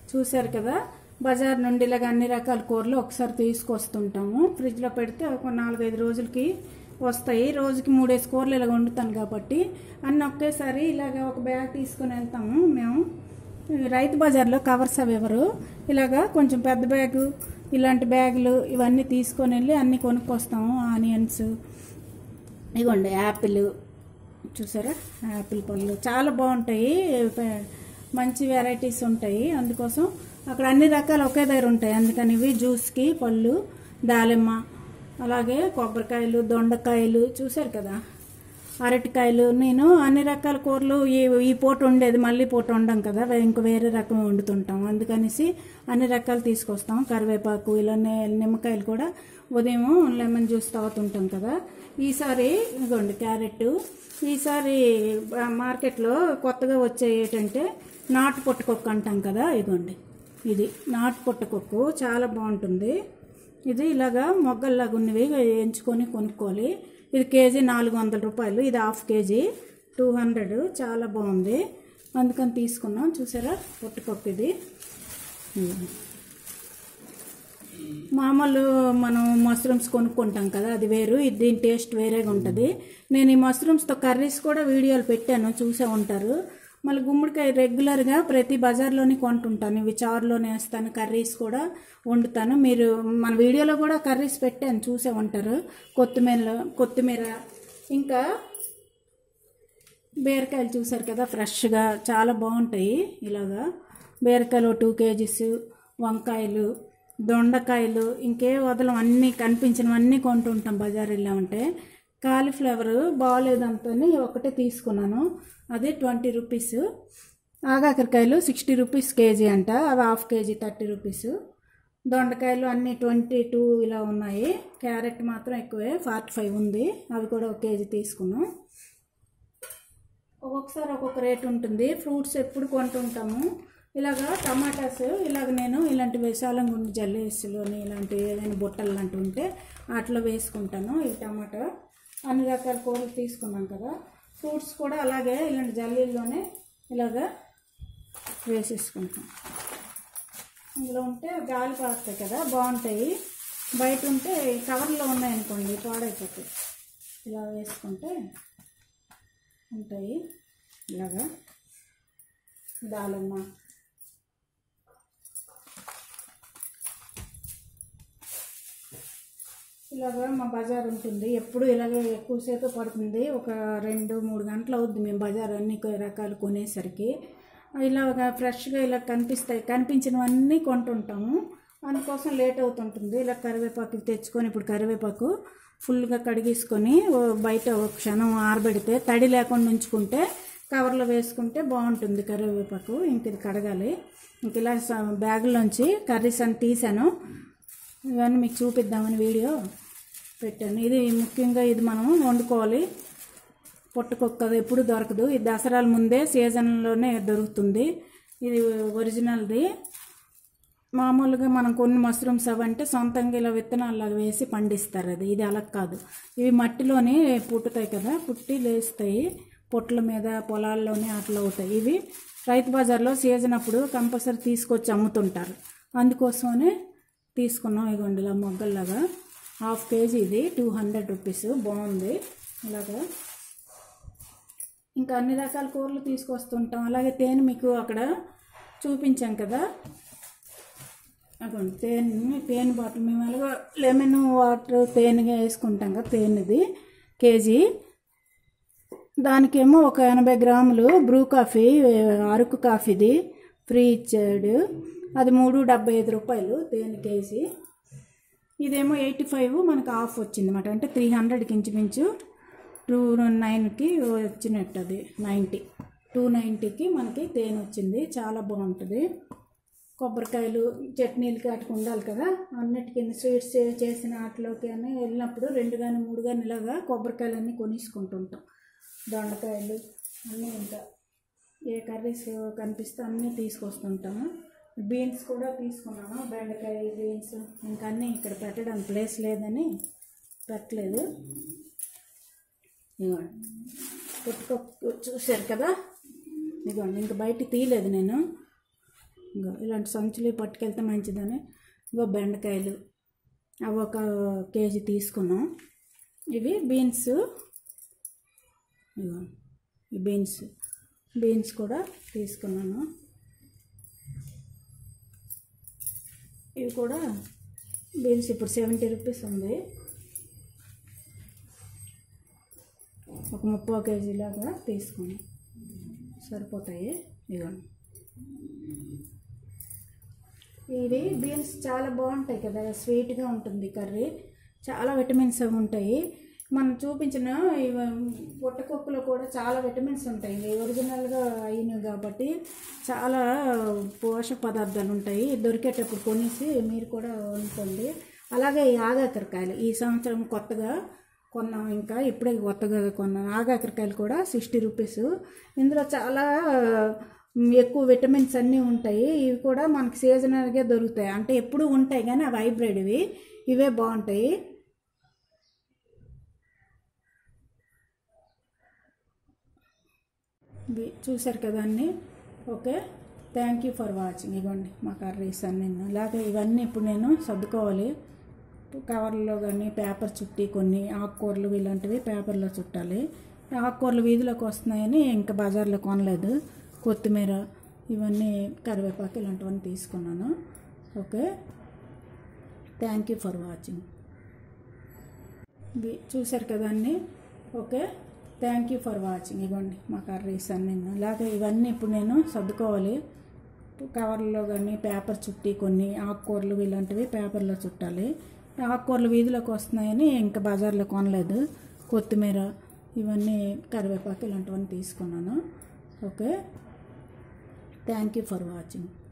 చూశారు కదా బజార్ నుండి ఇలాగ అన్ని రకాల కూరలు ఒకసారి తీసుకొస్తుంటాము ఫ్రిడ్జ్లో పెడితే ఒక నాలుగైదు రోజులకి వస్తాయి రోజుకి మూడేసి కూరలు ఇలాగ వండుతాను కాబట్టి అన్నీ ఒకేసారి ఇలాగ ఒక బ్యాగ్ తీసుకొని వెళ్తాము మేము ఈ రైతు బజార్లో కవర్స్ అవి ఎవరు ఇలాగా కొంచెం పెద్ద బ్యాగు ఇలాంటి బ్యాగులు ఇవన్నీ తీసుకొని వెళ్ళి అన్నీ కొనుక్కొస్తాము ఆనియన్స్ ఇగోండి యాపిల్ చూసారా యాపిల్ పళ్ళు చాలా బాగుంటాయి ప- మంచి వెరైటీస్ ఉంటాయి అందుకోసం అక్కడ అన్ని రకాలు ఒకే దగ్గర ఉంటాయి అందుకని ఇవి జ్యూస్కి పళ్ళు దాలిమ్మ అలాగే కొబ్బరికాయలు దొండకాయలు చూసారు కదా అరటికాయలు నేను అన్ని రకాల కూరలు ఈ ఈ పూట ఉండేది మళ్ళీ పూట వండం కదా వే- ఇంక వేరే రకం వండుతుంటాం అందుకనేసి అన్ని రకాలు తీసుకొస్తాం కరివేపాకు ఇలా నే- నిమ్మకాయలు కూడా ఉదయం లెమన్ జ్యూస్ తాగుతుంటాం కదా ఈసారి ఇదిగోండి క్యారెట్ ఈసారి ఆ, మార్కెట్లో కొత్తగా వచ్చే ఏంటంటే నాటు పొట్టుకొక్క అంటాం కదా ఇదిగోండి ఇది నాటు పొట్టుకొక్కు చాలా బాగుంటుంది ఇది ఇలాగా మొగ్గల్లాగా ఉన్నవి ఎంచుకొని కొనుక్కోవాలి ఇది కేజీ నాలుగు వందల రూపాయలు ఇది హాఫ్ కేజీ టూ హండ్రెడ్ చాలా బాగుంది అందుకని తీసుకున్నాం చూసారా పొట్టుకొక్కు ఇది ఉమ్. మామూలు మనం మష్రూమ్స్ కొనుక్కుంటాం కదా అది వేరు ఇది దీని టేస్ట్ వేరేగా ఉంటుంది నేను ఈ మష్రూమ్స్తో కర్రీస్ కూడా వీడియోలు పెట్టాను చూసే ఉంటారు మళ్ళీ గుమ్మడికాయ రెగ్యులర్గా ప్రతి బజార్లోని కొంటుంటాను ఇవి చారులోనే వేస్తాను కర్రీస్ కూడా వండుతాను మీరు మన వీడియోలో కూడా కర్రీస్ పెట్టాను చూసే ఉంటారు కొత్తిమీర కొత్తిమీర ఇంకా బీరకాయలు చూసారు కదా ఫ్రెష్గా చాలా బాగుంటాయి ఇలాగా బీరకాయలు టూ కేజీస్ వంకాయలు దొండకాయలు ఇంకే వదలం అన్నీ కనిపించినవన్నీ కొంటుంటాం బజార్ వెళ్ళామంటే కాలీఫ్లవర్ బాగాలేదంతని ఒకటే తీసుకున్నాను అది ట్వంటీ రూపీస్ ఆగాకరకాయలు సిక్స్టీ రూపీస్ కేజీ అంట అవి హాఫ్ కేజీ థర్టీ రూపీస్ దొండకాయలు అన్నీ ట్వంటీ టూ ఇలా ఉన్నాయి క్యారెట్ మాత్రం ఎక్కువే ఫార్టీ ఫైవ్ ఉంది అవి కూడా ఒక కేజీ తీసుకున్నాం ఒక్కొక్కసారి ఒక్కొక్క రేట్ ఉంటుంది ఫ్రూట్స్ ఎప్పుడు కొంటుంటాము ఇలాగా టమాటాస్ ఇలాగ నేను ఇలాంటి విశాలంగా ఉండి జల్లేసులోని ఇలాంటి ఏదైనా బుట్టలు లాంటివి ఉంటే వాటిలో వేసుకుంటాను ఈ టమాటా అన్ని రకాల కూరలు తీసుకున్నాం కదా ఫ్రూట్స్ కూడా అలాగే ఇలాంటి జల్లీల్లోనే ఇలాగా వేసేసుకుంటాం ఇందులో ఉంటే గాలి పారుతాయి కదా బాగుంటాయి బయట ఉంటే కవర్లో ఉన్నాయనుకోండి పాడైపోతాయి ఇలా వేసుకుంటే ఉంటాయి ఇలాగా దాలమ్మ ఇలాగా మా బజార్ ఉంటుంది ఎప్పుడు ఇలాగే ఎక్కువసేపు పడుతుంది ఒక రెండు మూడు గంటలు అవుద్ది మేము బజార్ అన్ని కొ- రకాలు కొనేసరికి ఇలాగ ఫ్రెష్గా ఇలా కనిపిస్తాయి కనిపించినవన్నీ కొంటుంటాము అందుకోసం లేట్ అవుతుంటుంది ఇలా కరివేపాకు తెచ్చుకొని ఇప్పుడు కరివేపాకు ఫుల్గా కడిగేసుకొని ఓ బయట ఒక క్షణం ఆరబెడితే తడి లేకుండా ఉంచుకుంటే కవర్లో వేసుకుంటే బాగుంటుంది కరివేపాకు ఇంక ఇది కడగాలి ఇంక ఇలా స- బ్యాగులోంచి కర్రీస్ అని తీసాను ఇవన్నీ మీకు చూపిద్దామని వీడియో పెట్టాను ఇది ముఖ్యంగా ఇది మనం వండుకోవాలి పొట్టుకొక్కది ఎప్పుడు దొరకదు ఇది దసరాల ముందే సీజన్లోనే దొరుకుతుంది ఇది ఒరిజినల్ది మామూలుగా మనం కొన్ని మష్రూమ్స్ అవంటే సొంతంగా ఇలా విత్తనాలు వేసి పండిస్తారు అది ఇది అలా కాదు ఇవి మట్టిలోనే పుట్టుతాయి కదా పుట్టి లేస్తాయి పొట్ల మీద పొలాల్లోనే అట్లా అవుతాయి ఇవి రైతు బజార్లో సీజన్ అప్పుడు కంపల్సరీ తీసుకొచ్చి అమ్ముతుంటారు అందుకోసమనే తీసుకున్నాం ఇగోండి ఇలా మొగ్గల్లాగా హాఫ్ కేజీ ఇది టూ హండ్రెడ్ రూపీస్ బాగుంది ఇలాగా ఇంకా అన్ని రకాల కూరలు తీసుకొస్తుంటాం అలాగే తేనె మీకు అక్కడ చూపించాం కదా అదిగోండి తేనె తేనె బాటిల్ మేము అలాగా లెమన్ వాటర్ తేనెగా వేసుకుంటాం కదా తేనెది కేజీ దానికేమో ఒక ఎనభై గ్రాములు బ్రూ కాఫీ అరకు కాఫీది ఫ్రీ ఇచ్చాడు అది మూడు డెబ్బై ఐదు రూపాయలు తేనె కేజీ ఇదేమో ఎయిటీ ఫైవ్ మనకు ఆఫ్ వచ్చింది అనమాట అంటే త్రీ హండ్రెడ్కి ఇంచుమించు టూ నైన్కి వచ్చినట్టు అది నైంటీ టూ నైంటీకి మనకి తేనె వచ్చింది చాలా బాగుంటుంది కొబ్బరికాయలు చట్నీలకి అటుకు ఉండాలి కదా అన్నిటికీ స్వీట్స్ చే- చేసిన వాటిలోకి అని వెళ్ళినప్పుడు రెండు కానీ మూడు కానీ ఇలాగా కొబ్బరికాయలు అన్నీ కొనేసుకుంటుంటాం దొండకాయలు అన్నీ ఇంకా ఏ కర్రీస్ కనిపిస్తే అన్నీ తీసుకొస్తుంటాము బీన్స్ కూడా తీసుకున్నాను బెండకాయ బీన్స్ ఇంకా అన్నీ ఇక్కడ పెట్టడానికి ప్లేస్ లేదని పెట్టలేదు ఇదిగోండి పుట్టుకొక్కు చూశారు కదా ఇదిగోండి ఇంక బయట తీయలేదు నేను ఇంకో ఇలాంటి సంచులు పట్టుకెళ్తే మంచిదని ఇంకో బెండకాయలు అవి ఒక కేజీ తీసుకున్నాం ఇవి బీన్స్ ఇగో ఈ బీన్స్ బీన్స్ కూడా తీసుకున్నాను ఇవి కూడా బీన్స్ ఇప్పుడు సెవెంటీ రూపీస్ ఉంది ఒక ముప్పై కేజీ లాగా తీసుకున్నాం సరిపోతాయి ఇదిగోండి ఇవి బీన్స్ చాలా బాగుంటాయి కదా స్వీట్గా ఉంటుంది కర్రీ చాలా విటమిన్స్ అవి ఉంటాయి మనం చూపించిన ఇవి పుట్టకొక్కులో కూడా చాలా విటమిన్స్ ఉంటాయి ఇవి ఒరిజినల్గా అయినవి కాబట్టి చాలా పోషక పదార్థాలు ఉంటాయి దొరికేటప్పుడు కొనేసి మీరు కూడా వండుకోండి అలాగే ఈ ఆగాకరకాయలు ఈ సంవత్సరం కొత్తగా కొన్నాం ఇంకా ఇప్పుడే కొత్తగా కొన్నాం ఆగాకరకాయలు కూడా సిక్స్టీ రూపీస్ ఇందులో చాలా ఎక్కువ విటమిన్స్ అన్నీ ఉంటాయి ఇవి కూడా మనకి సీజనల్గా దొరుకుతాయి అంటే ఎప్పుడూ ఉంటాయి కానీ అవి హైబ్రిడ్ ఇవి ఇవే బాగుంటాయి ఇవి చూశారు కదా అన్నీ okay thank you for watching ఇవ్వండి మా కర్రీస్ అన్నీ అలాగే ఇవన్నీ ఇప్పుడు నేను సర్దుకోవాలి కవర్లో కానీ పేపర్ చుట్టి కొన్ని ఆకుకూరలు ఇలాంటివి పేపర్లో చుట్టాలి ఆకుకూరలు వీధిలోకి వస్తున్నాయని ఇంకా బజార్లో కొనలేదు కొత్తిమీర ఇవన్నీ కరివేపాకు ఇలాంటివన్నీ తీసుకున్నాను okay thank you for watching ఇవి చూశారు కదా అన్నీ okay thank you for watching ఇవ్వండి మా కర్రీస్ అన్నీ అలాగే ఇవన్నీ ఇప్పుడు నేను సర్దుకోవాలి కవర్లో కానీ పేపర్ చుట్టి కొన్ని ఆకుకూరలు ఇలాంటివి పేపర్లో చుట్టాలి ఆకుకూరలు వీధిలోకి వస్తున్నాయని ఇంకా బజార్లో కొనలేదు కొత్తిమీర ఇవన్నీ కరివేపాకు ఇలాంటివన్నీ తీసుకున్నాను okay thank you for watching